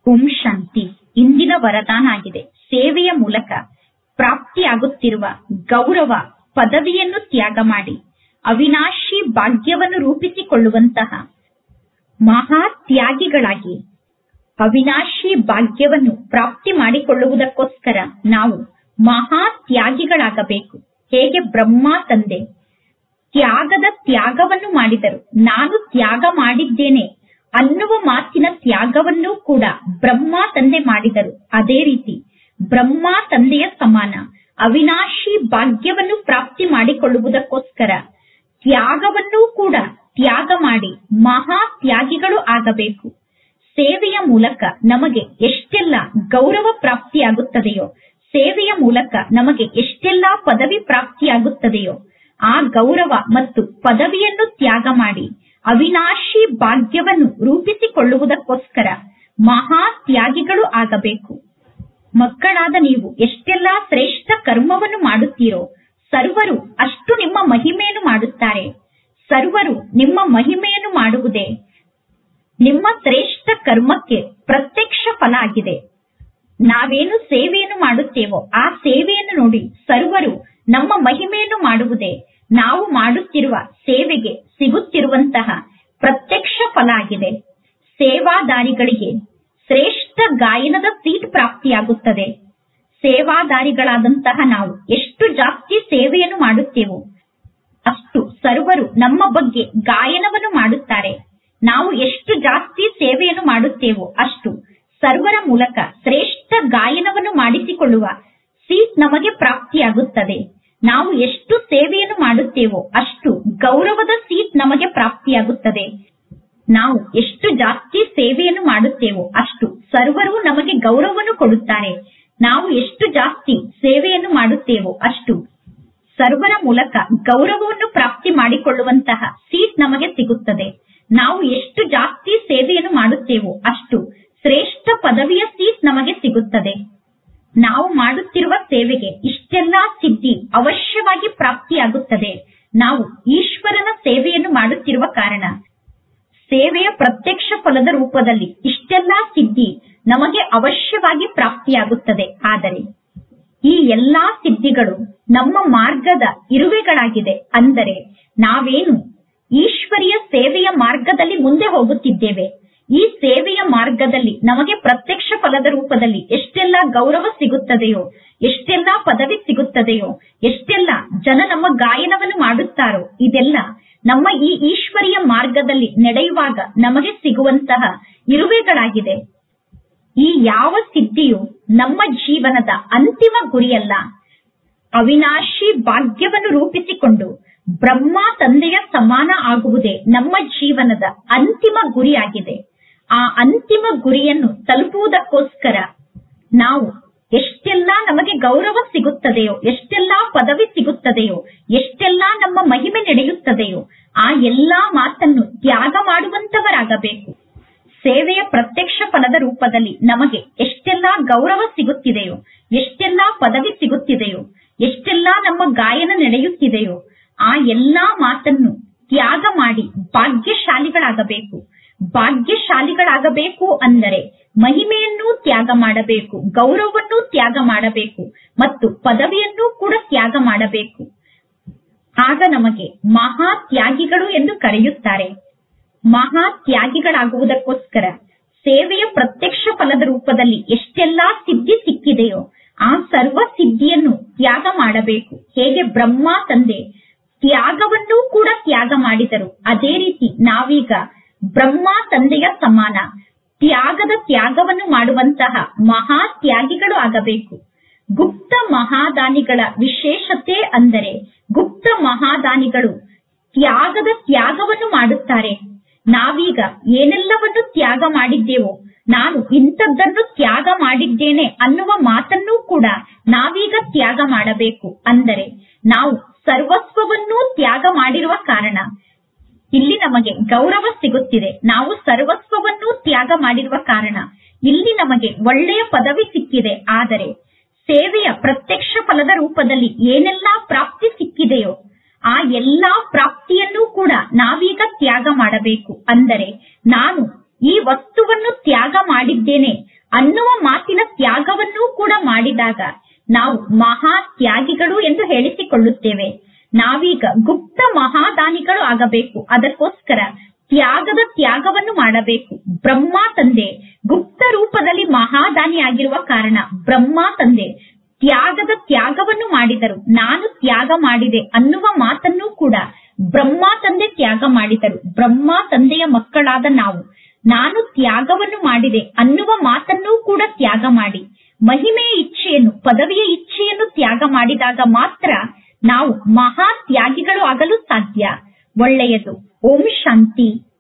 ಓಂ ಶಾಂತಿ ಇಂದಿನ ವರದಾನ ಆಗಿದೆ ಸೇವೆಯ ಮೂಲಕ ಪ್ರಾಪ್ತಿಯಾಗುತ್ತಿರುವ ಗೌರವ ಪದವಿಯನ್ನು ತ್ಯಾಗ ಮಾಡಿ ಅವಿನಾಶಿ ಭಾಗ್ಯವನ್ನು ರೂಪಿಸಿಕೊಳ್ಳುವಂತಹ ಮಹಾತ್ಯಾಗಿಗಳಾಗಿ ಅವಿನಾಶಿ ಭಾಗ್ಯವನ್ನು ಪ್ರಾಪ್ತಿ ಮಾಡಿಕೊಳ್ಳುವುದಕ್ಕೋಸ್ಕರ ನಾವು ಮಹಾತ್ಯಾಗಿಗಳಾಗಬೇಕು ಹೇಗೆ ಬ್ರಹ್ಮ ತಂದೆ ತ್ಯಾಗದ ತ್ಯಾಗವನ್ನು ಮಾಡಿದರು ನಾನು ತ್ಯಾಗ ಮಾಡಿದ್ದೇನೆ ಅನ್ನುವ ಮಾತಿನ ತ್ಯಾಗವನ್ನು ಕೂಡ ಬ್ರಹ್ಮ ತಂದೆ ಮಾಡಿದರು ಅದೇ ರೀತಿ ಬ್ರಹ್ಮ ತಂದೆಯ ಸಮಾನ ಅವಿನಾಶಿ ಭಾಗ್ಯವನ್ನು ಪ್ರಾಪ್ತಿ ಮಾಡಿಕೊಳ್ಳುವುದಕ್ಕೋಸ್ಕರ ತ್ಯಾಗವನ್ನೂ ಕೂಡ ತ್ಯಾಗ ಮಾಡಿ ಮಹಾ ತ್ಯಾಗಿಗಳು ಆಗಬೇಕು ಸೇವೆಯ ಮೂಲಕ ನಮಗೆ ಎಷ್ಟೆಲ್ಲ ಗೌರವ ಪ್ರಾಪ್ತಿಯಾಗುತ್ತದೆಯೋ ಸೇವೆಯ ಮೂಲಕ ನಮಗೆ ಎಷ್ಟೆಲ್ಲ ಪದವಿ ಪ್ರಾಪ್ತಿಯಾಗುತ್ತದೆಯೋ ಆ ಗೌರವ ಮತ್ತು ಪದವಿಯನ್ನು ತ್ಯಾಗ ಮಾಡಿ ಅವಿನಾಶಿ ಭಾಗ್ಯವನ್ನು ರೂಪಿಸಿಕೊಳ್ಳುವುದಕ್ಕೋಸ್ಕರ ಮಹಾ ತ್ಯಾಗಿಗಳು ಆಗಬೇಕು ಮಕ್ಕಳಾದ ನೀವು ಎಷ್ಟೆಲ್ಲ ಶ್ರೇಷ್ಠ ಕರ್ಮವನ್ನು ಮಾಡುತ್ತೀರೋ ಸರ್ವರು ಅಷ್ಟು ನಿಮ್ಮ ಮಹಿಮೆಯನ್ನು ಮಾಡುತ್ತಾರೆ ಸರ್ವರು ನಿಮ್ಮ ಮಹಿಮೆಯನ್ನು ಮಾಡುವುದೇ ನಿಮ್ಮ ಶ್ರೇಷ್ಠ ಕರ್ಮಕ್ಕೆ ಪ್ರತ್ಯಕ್ಷ ಫಲ ಆಗಿದೆ ನಾವೇನು ಸೇವೆಯನ್ನು ಮಾಡುತ್ತೇವೋ ಆ ಸೇವೆಯನ್ನು ನೋಡಿ ಸರ್ವರು ನಮ್ಮ ಮಹಿಮೆಯನ್ನು ಮಾಡುವುದೇ ನಾವು ಮಾಡುತ್ತಿರುವ ಸೇವೆಗೆ ಸಿಗುತ್ತಿರುವಂತಹ ಪ್ರತ್ಯಕ್ಷ ಫಲ ಆಗಿದೆ ಸೇವಾದಾರಿಗಳಿಗೆ ಶ್ರೇಷ್ಠ ಗಾಯನದ ಸೀಟ್ ಪ್ರಾಪ್ತಿಯಾಗುತ್ತದೆ ಸೇವಾದಾರಿಗಳಾದಂತಹ ನಾವು ಎಷ್ಟು ಜಾಸ್ತಿ ಸೇವೆಯನ್ನು ಮಾಡುತ್ತೇವೋ ಅಷ್ಟು ಸರ್ವರು ನಮ್ಮ ಬಗ್ಗೆ ಗಾಯನವನ್ನು ಮಾಡುತ್ತಾರೆ ನಾವು ಎಷ್ಟು ಜಾಸ್ತಿ ಸೇವೆಯನ್ನು ಮಾಡುತ್ತೇವೋ ಅಷ್ಟು ಸರ್ವರ ಮೂಲಕ ಶ್ರೇಷ್ಠ ಗಾಯನವನ್ನು ಮಾಡಿಸಿಕೊಳ್ಳುವ ಸೀಟ್ ನಮಗೆ ಪ್ರಾಪ್ತಿಯಾಗುತ್ತದೆ ನಾವು ಎಷ್ಟು ಸೇವೆಯನ್ನು ಮಾಡುತ್ತೇವೋ ಅಷ್ಟು ಗೌರವದ ಸೀಟ್ ನಮಗೆ ಪ್ರಾಪ್ತಿಯಾಗುತ್ತದೆ ನಾವು ಎಷ್ಟು ಜಾಸ್ತಿ ಸೇವೆಯನ್ನು ಮಾಡುತ್ತೇವೋ ಅಷ್ಟು ಸರ್ವರು ನಮಗೆ ಗೌರವವನ್ನು ಕೊಡುತ್ತಾರೆ ನಾವು ಎಷ್ಟು ಜಾಸ್ತಿ ಸೇವೆಯನ್ನು ಮಾಡುತ್ತೇವೋ ಅಷ್ಟು ಸರ್ವರ ಮೂಲಕ ಗೌರವವನ್ನು ಪ್ರಾಪ್ತಿ ಮಾಡಿಕೊಳ್ಳುವಂತಹ ಸೀಟ್ ನಮಗೆ ಸಿಗುತ್ತದೆ ನಾವು ಎಷ್ಟು ಜಾಸ್ತಿ ಸೇವೆಯನ್ನು ಮಾಡುತ್ತೇವೋ ಅಷ್ಟು ಶ್ರೇಷ್ಠ ಪದವಿಯ ಸೀಟ್ ನಮಗೆ ಸಿಗುತ್ತದೆ ನಾವು ಮಾಡುತ್ತಿರುವ ಸೇವೆಗೆ ಇಷ್ಟೆಲ್ಲಾ ಸಿದ್ಧಿ ಅವಶ್ಯವಾಗಿ ಪ್ರಾಪ್ತಿಯಾಗುತ್ತದೆ ನಾವು ಈಶ್ವರನ ಸೇವೆಯನ್ನು ಮಾಡುತ್ತಿರುವ ಕಾರಣ ಸೇವೆಯ ಪ್ರತ್ಯಕ್ಷ ಫಲದ ರೂಪದಲ್ಲಿ ಇಷ್ಟೆಲ್ಲಾ ಸಿದ್ಧಿ ನಮಗೆ ಅವಶ್ಯವಾಗಿ ಪ್ರಾಪ್ತಿಯಾಗುತ್ತದೆ ಆದರೆ ಈ ಎಲ್ಲಾ ಸಿದ್ಧಿಗಳು ನಮ್ಮ ಮಾರ್ಗದ ಇರುವೆಗಳಾಗಿದೆ ಅಂದರೆ ನಾವೇನು ಈಶ್ವರಿಯ ಸೇವೆಯ ಮಾರ್ಗದಲ್ಲಿ ಮುಂದೆ ಹೋಗುತ್ತಿದ್ದೇವೆ ಈ ಸೇವೆಯ ಮಾರ್ಗದಲ್ಲಿ ನಮಗೆ ಪ್ರತ್ಯಕ್ಷ ಫಲದ ರೂಪದಲ್ಲಿ ಎಷ್ಟೆಲ್ಲ ಗೌರವ ಸಿಗುತ್ತದೆಯೋ ಎಷ್ಟೆಲ್ಲ ಪದವಿ ಸಿಗುತ್ತದೆಯೋ ಎಷ್ಟೆಲ್ಲ ಜನ ನಮ್ಮ ಗಾಯನವನ್ನು ಮಾಡುತ್ತಾರೋ ಇದೆಲ್ಲ ನಮ್ಮ ಈ ಈಶ್ವರಿಯ ಮಾರ್ಗದಲ್ಲಿ ನಡೆಯುವಾಗ ನಮಗೆ ಸಿಗುವಂತಹ ಇರುವೆಗಳಾಗಿದೆ ಈ ಯಾವ ಸಿದ್ಧಿಯು ನಮ್ಮ ಜೀವನದ ಅಂತಿಮ ಗುರಿಯಲ್ಲ ಅವಿನಾಶಿ ಭಾಗ್ಯವನ್ನು ರೂಪಿಸಿಕೊಂಡು ಬ್ರಹ್ಮ ತಂದೆಯ ಸಮಾನ ಆಗುವುದೇ ನಮ್ಮ ಜೀವನದ ಅಂತಿಮ ಗುರಿಯಾಗಿದೆ ಆ ಅಂತಿಮ ಗುರಿಯನ್ನು ತಲುಪುವುದಕ್ಕೋಸ್ಕರ ನಾವು ಎಷ್ಟೆಲ್ಲ ನಮಗೆ ಗೌರವ ಸಿಗುತ್ತದೆಯೋ ಎಷ್ಟೆಲ್ಲಾ ಪದವಿ ಸಿಗುತ್ತದೆಯೋ ಎಷ್ಟೆಲ್ಲ ನಮ್ಮ ಮಹಿಮೆ ನಡೆಯುತ್ತದೆಯೋ ಆ ಎಲ್ಲಾ ಮಾತನ್ನು ತ್ಯಾಗ ಮಾಡುವಂತವರಾಗಬೇಕು ಸೇವೆಯ ಪ್ರತ್ಯಕ್ಷ ಫಲದ ರೂಪದಲ್ಲಿ ನಮಗೆ ಎಷ್ಟೆಲ್ಲಾ ಗೌರವ ಸಿಗುತ್ತಿದೆಯೋ ಎಷ್ಟೆಲ್ಲಾ ಪದವಿ ಸಿಗುತ್ತಿದೆಯೋ ಎಷ್ಟೆಲ್ಲಾ ನಮ್ಮ ಗಾಯನ ನಡೆಯುತ್ತಿದೆಯೋ ಆ ಎಲ್ಲಾ ಮಾತನ್ನು ತ್ಯಾಗ ಮಾಡಿ ಭಾಗ್ಯಶಾಲಿಗಳಾಗಬೇಕು ಭಾಗ್ಯಶಾಲಿಗಳಾಗಬೇಕು ಅಂದರೆ ಮಹಿಮೆಯನ್ನೂ ತ್ಯಾಗ ಮಾಡಬೇಕು ಗೌರವವನ್ನೂ ತ್ಯಾಗ ಮಾಡಬೇಕು ಮತ್ತು ಪದವಿಯನ್ನೂ ಕೂಡ ತ್ಯಾಗ ಮಾಡಬೇಕು ಆಗ ನಮಗೆ ಮಹಾ ತ್ಯಾಗಿಗಳು ಎಂದು ಕರೆಯುತ್ತಾರೆ ಮಹಾ ತ್ಯಾಗಿಗಳಾಗುವುದಕ್ಕೋಸ್ಕರ ಸೇವೆಯ ಪ್ರತ್ಯಕ್ಷ ಫಲದ ರೂಪದಲ್ಲಿ ಎಷ್ಟೆಲ್ಲಾ ಸಿದ್ಧಿ ಸಿಕ್ಕಿದೆಯೋ ಆ ಸರ್ವ ಸಿದ್ಧಿಯನ್ನು ತ್ಯಾಗ ಮಾಡಬೇಕು ಹೇಗೆ ಬ್ರಹ್ಮ ತಂದೆ ತ್ಯಾಗವನ್ನೂ ಕೂಡ ತ್ಯಾಗ ಮಾಡಿದರು ಅದೇ ರೀತಿ ನಾವೀಗ ಬ್ರಹ್ಮ ತಂದೆಯ ಸಮಾನ ತ್ಯಾಗದ ತ್ಯಾಗವನ್ನು ಮಾಡುವಂತಹ ಮಹಾ ತ್ಯಾಗಿಗಳು ಆಗಬೇಕು ಗುಪ್ತ ಮಹಾದಾನಿಗಳ ವಿಶೇಷತೆ ಅಂದರೆ ಗುಪ್ತ ಮಹಾದಾನಿಗಳು ತ್ಯಾಗದ ತ್ಯಾಗವನ್ನು ಮಾಡುತ್ತಾರೆ ನಾವೀಗ ಏನೆಲ್ಲವನ್ನು ತ್ಯಾಗ ಮಾಡಿದ್ದೇವೋ ನಾನು ಇಂಥದ್ದನ್ನು ತ್ಯಾಗ ಮಾಡಿದ್ದೇನೆ ಅನ್ನುವ ಮಾತನ್ನೂ ಕೂಡ ನಾವೀಗ ತ್ಯಾಗ ಮಾಡಬೇಕು ಅಂದರೆ ನಾವು ಸರ್ವಸ್ವವನ್ನೂ ತ್ಯಾಗ ಮಾಡಿರುವ ಕಾರಣ ಇಲ್ಲಿ ನಮಗೆ ಗೌರವ ಸಿಗುತ್ತಿದೆ ನಾವು ಸರ್ವಸ್ವವನ್ನೂ ತ್ಯಾಗ ಮಾಡಿರುವ ಕಾರಣ ಇಲ್ಲಿ ನಮಗೆ ಒಳ್ಳೆಯ ಪದವಿ ಸಿಕ್ಕಿದೆ ಆದರೆ ಸೇವೆಯ ಪ್ರತ್ಯಕ್ಷ ಫಲದ ರೂಪದಲ್ಲಿ ಏನೆಲ್ಲಾ ಪ್ರಾಪ್ತಿ ಸಿಕ್ಕಿದೆಯೋ ಆ ಎಲ್ಲಾ ಪ್ರಾಪ್ತಿಯನ್ನೂ ಕೂಡ ನಾವೀಗ ತ್ಯಾಗ ಮಾಡಬೇಕು ಅಂದರೆ ನಾನು ಈ ವಸ್ತುವನ್ನು ತ್ಯಾಗ ಮಾಡಿದ್ದೇನೆ ಅನ್ನುವ ಮಾತಿನ ತ್ಯಾಗವನ್ನೂ ಕೂಡ ಮಾಡಿದಾಗ ನಾವು ಮಹಾ ತ್ಯಾಗಿಗಳು ಎಂದು ಹೇಳಿಸಿಕೊಳ್ಳುತ್ತೇವೆ ನಾವೀಗ ಗುಪ್ತ ಮಹಾದಾನಿಗಳು ಆಗಬೇಕು ಅದಕ್ಕೋಸ್ಕರ ತ್ಯಾಗದ ತ್ಯಾಗವನ್ನು ಮಾಡಬೇಕು ಬ್ರಹ್ಮ ತಂದೆ ಗುಪ್ತ ರೂಪದಲ್ಲಿ ಮಹಾದಾನಿ ಆಗಿರುವ ಕಾರಣ ಬ್ರಹ್ಮ ತಂದೆ ತ್ಯಾಗದ ತ್ಯಾಗವನ್ನು ಮಾಡಿದರು ನಾನು ತ್ಯಾಗ ಮಾಡಿದೆ ಅನ್ನುವ ಮಾತನ್ನೂ ಕೂಡ ಬ್ರಹ್ಮ ತಂದೆ ತ್ಯಾಗ ಮಾಡಿದರು ಬ್ರಹ್ಮ ತಂದೆಯ ಮಕ್ಕಳಾದ ನಾವು ನಾನು ತ್ಯಾಗವನ್ನು ಮಾಡಿದೆ ಅನ್ನುವ ಮಾತನ್ನೂ ಕೂಡ ತ್ಯಾಗ ಮಾಡಿ ಮಹಿಮೆಯ ಇಚ್ಛೆಯನ್ನು ಪದವಿಯ ಇಚ್ಛೆಯನ್ನು ತ್ಯಾಗ ಮಾಡಿದಾಗ ಮಾತ್ರ ನಾವು ಮಹಾ ತ್ಯಾಗಿಗಳು ಆಗಲು ಸಾಧ್ಯ ಒಳ್ಳೆಯದು ಓಂ ಶಾಂತಿ